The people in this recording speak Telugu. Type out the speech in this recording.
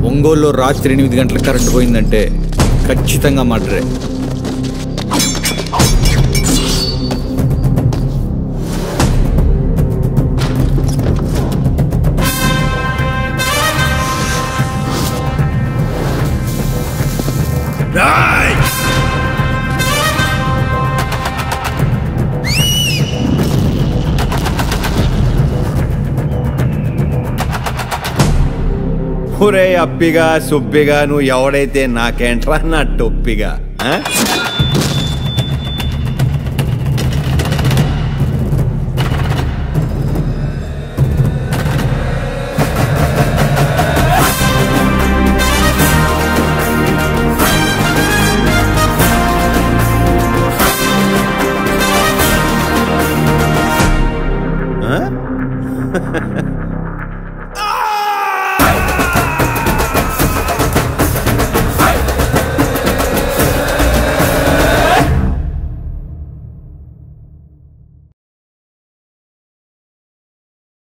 ఒంగోలులో రాత్రి ఎనిమిది గంటలకు కరెంటు పోయిందంటే ఖచ్చితంగా మర్డరే ఒరే అప్పిగా సుబ్బిగా నువ్వు ఎవడైతే నాకేంట్రా నా టొప్పిగా ఆ?